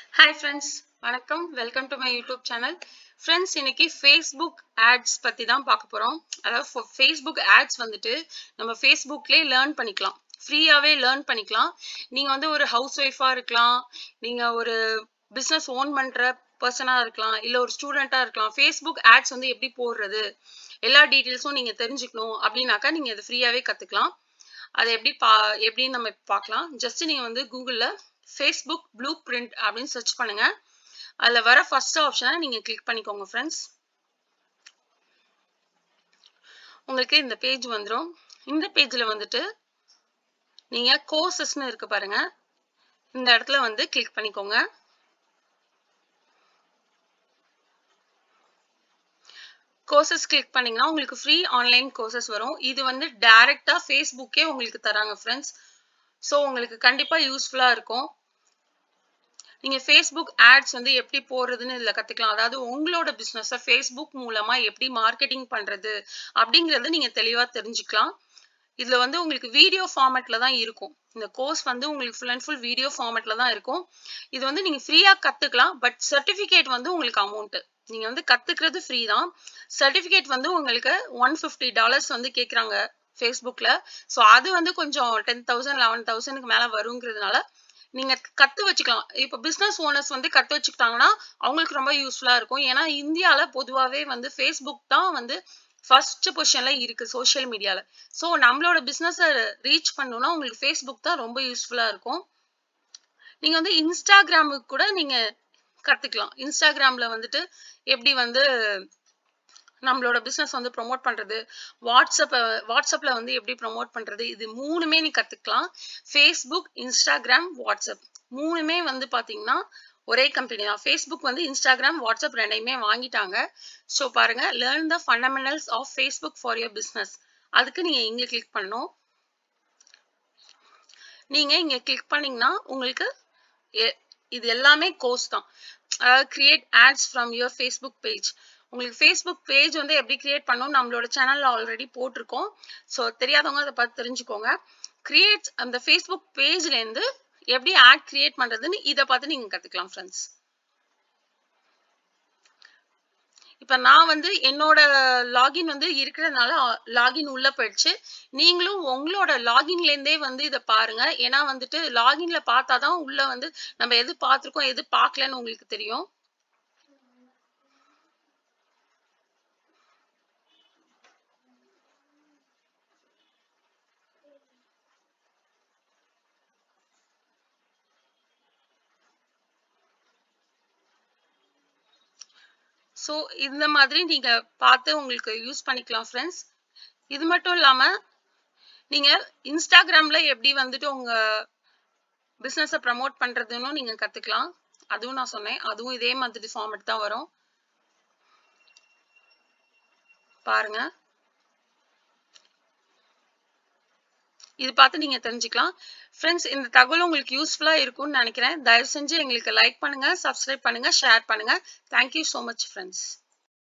hi friends வணக்கம் welcome to my YouTube channel friends இன்னைக்கு Facebook ads பற்றி தான் பார்க்க போகிறோம் அதாவது ஃபேஸ்புக் ஆட்ஸ் வந்துட்டு நம்ம ஃபேஸ்புக்லேயே லேர்ன் பண்ணிக்கலாம் ஃப்ரீயாகவே லேர்ன் பண்ணிக்கலாம் நீங்கள் வந்து ஒரு ஹவுஸ் ஒய்ஃபாக இருக்கலாம் நீங்கள் ஒரு பிஸ்னஸ் ஓன் பண்ணுற பர்சனாக இருக்கலாம் இல்லை ஒரு ஸ்டூடெண்ட்டாக இருக்கலாம் ஃபேஸ்புக் ஆட்ஸ் வந்து எப்படி போடுறது எல்லா டீட்டெயில்ஸும் நீங்கள் தெரிஞ்சுக்கணும் அப்படின்னாக்கா நீங்கள் அதை ஃப்ரீயாகவே கற்றுக்கலாம் அதை எப்படி பா எப்படின்னு நம்ம பார்க்கலாம் ஜஸ்ட் நீங்கள் வந்து கூகுளில் ஃபேஸ்புக் ப்ளூ பிரிண்ட் அப்படின்னு சர்ச் பண்ணுங்க அதில் வர ஃபர்ஸ்ட் ஆப்ஷனை நீங்கள் கிளிக் பண்ணிக்கோங்க ஃப்ரெண்ட்ஸ் உங்களுக்கு இந்த பேஜ் வந்துடும் இந்த பேஜில் வந்துட்டு நீங்கள் கோர்சஸ்னு இருக்கு பாருங்க இந்த இடத்துல வந்து கிளிக் பண்ணிக்கோங்க கோர்சஸ் கிளிக் பண்ணீங்கன்னா உங்களுக்கு ஃப்ரீ ஆன்லைன் கோர்சஸ் வரும் இது வந்து டைரக்டா ஃபேஸ்புக்கே உங்களுக்கு தராங்க ஃப்ரெண்ட்ஸ் ஸோ உங்களுக்கு கண்டிப்பா யூஸ்ஃபுல்லா இருக்கும் நீங்க ஃபேஸ்புக் ஆட்ஸ் வந்து எப்படி போடுறதுன்னு இதுல கத்துக்கலாம் அதாவது உங்களோட பிசினஸ ஃபேஸ்புக் மூலமா எப்படி மார்க்கெட்டிங் பண்றது அப்படிங்கறத நீங்க தெளிவா தெரிஞ்சுக்கலாம் இதுல வந்து உங்களுக்கு வீடியோ ஃபார்மேட்ல தான் இருக்கும் இந்த கோர்ஸ் வந்து உங்களுக்கு ஃபுல் அண்ட் ஃபுல் வீடியோ ஃபார்மேட்ல தான் இருக்கும் இது வந்து நீங்க ஃப்ரீயா கத்துக்கலாம் பட் சர்டிபிகேட் வந்து உங்களுக்கு அமௌண்ட் நீங்க வந்து கத்துக்கிறது ஃப்ரீ தான் சர்டிபிகேட் வந்து உங்களுக்கு ஒன் ஃபிஃப்டி டாலர்ஸ் வந்து கேக்குறாங்க ஃபேஸ்புக்ல ஸோ அது வந்து கொஞ்சம் டென் தௌசண்ட் லெவன் தௌசண்ட்க்கு மேல வருங்கிறதுனால நீங்க கத்து வச்சுக்கலாம் இப்போ பிசினஸ் ஓனர்ஸ் வந்து கத்து வச்சுக்கிட்டாங்கன்னா அவங்களுக்கு ரொம்ப யூஸ்ஃபுல்லா இருக்கும் ஏன்னா இந்தியால பொதுவாகவே வந்து ஃபேஸ்புக் தான் வந்து ஃபர்ஸ்ட் பொசிஷன்ல இருக்கு சோஷியல் மீடியால ஸோ நம்மளோட பிசினஸை ரீச் பண்ணணும்னா உங்களுக்கு ஃபேஸ்புக் தான் ரொம்ப யூஸ்ஃபுல்லா இருக்கும் நீங்க வந்து இன்ஸ்டாகிராமுக்கு கூட நீங்க கத்துக்கலாம் இன்ஸ்டாகிராம்ல வந்துட்டு எப்படி வந்து நம்மளோட பிசினஸ் வந்து ப்ரொமோட் பண்றது வாட்ஸ்அப் வாட்ஸ்அப்ல வந்து எப்படி ப்ரொமோட் பண்றது இது மூணுமே நீ கத்துக்கலாம் ஃபேஸ்புக் இன்ஸ்டாகிராம் வாட்ஸ்அப் மூணுமே வந்து பாத்தீங்கன்னா ஒரே கம்பெனி தான் ஃபேஸ்புக் வந்து இன்ஸ்டாகிராம் வாட்ஸ்அப் ரெண்டையுமே வாங்கிட்டாங்க ஸோ பாருங்க learn the fundamentals of Facebook for your business அதுக்கு நீங்க இங்க கிளிக் பண்ணணும் நீங்க இங்க கிளிக் பண்ணீங்கன்னா உங்களுக்கு இது எல்லாமே கோர்ஸ் தான் அதாவது create ads from your Facebook page உங்களுக்கு ஃபேஸ்புக் பேஜ் வந்து எப்படி கிரியேட் பண்ணணும் நம்மளோட சேனல்ல ஆல்ரெடி போட்டிருக்கோம் ஸோ தெரியாதவங்க அதை பார்த்து தெரிஞ்சுக்கோங்க கிரியேட் அந்த ஃபேஸ்புக் பேஜ்ல இருந்து எப்படி ஆட் கிரியேட் பண்றதுன்னு இதை பார்த்து நீங்க கத்துக்கலாம் ஃப்ரெண்ட்ஸ் இப்ப நான் வந்து என்னோட லாகின் வந்து இருக்கிறதுனால லாகின் உள்ள போயிடுச்சு நீங்களும் உங்களோட லாகின்ல இருந்தே வந்து இதை பாருங்க ஏன்னா வந்துட்டு லாகின்ல பார்த்தாதான் உள்ள வந்து நம்ம எது பார்த்திருக்கோம் எது பார்க்கலன்னு உங்களுக்கு தெரியும் ஸோ இந்த மாதிரி நீங்க பார்த்து உங்களுக்கு யூஸ் பண்ணிக்கலாம் ஃப்ரெண்ட்ஸ் இது மட்டும் இல்லாம நீங்க இன்ஸ்டாகிராம்ல எப்படி வந்துட்டு உங்க பிசினஸை ப்ரமோட் பண்றதுன்னு நீங்க கத்துக்கலாம் அதுவும் நான் சொன்னேன் அதுவும் இதே மாதிரி ஃபார்மேட் தான் வரும் பாருங்க இது பார்த்து நீங்க தெரிஞ்சுக்கலாம் ஃப்ரெண்ட்ஸ் இந்த தகவல் உங்களுக்கு யூஸ்ஃபுல்லா இருக்கும்னு நினைக்கிறேன் தயவு செஞ்சு எங்களுக்கு லைக் பண்ணுங்க சப்ஸ்கிரைப் பண்ணுங்க ஷேர் பண்ணுங்க தேங்க்யூ ஸோ மச் ஃப்ரெண்ட்ஸ்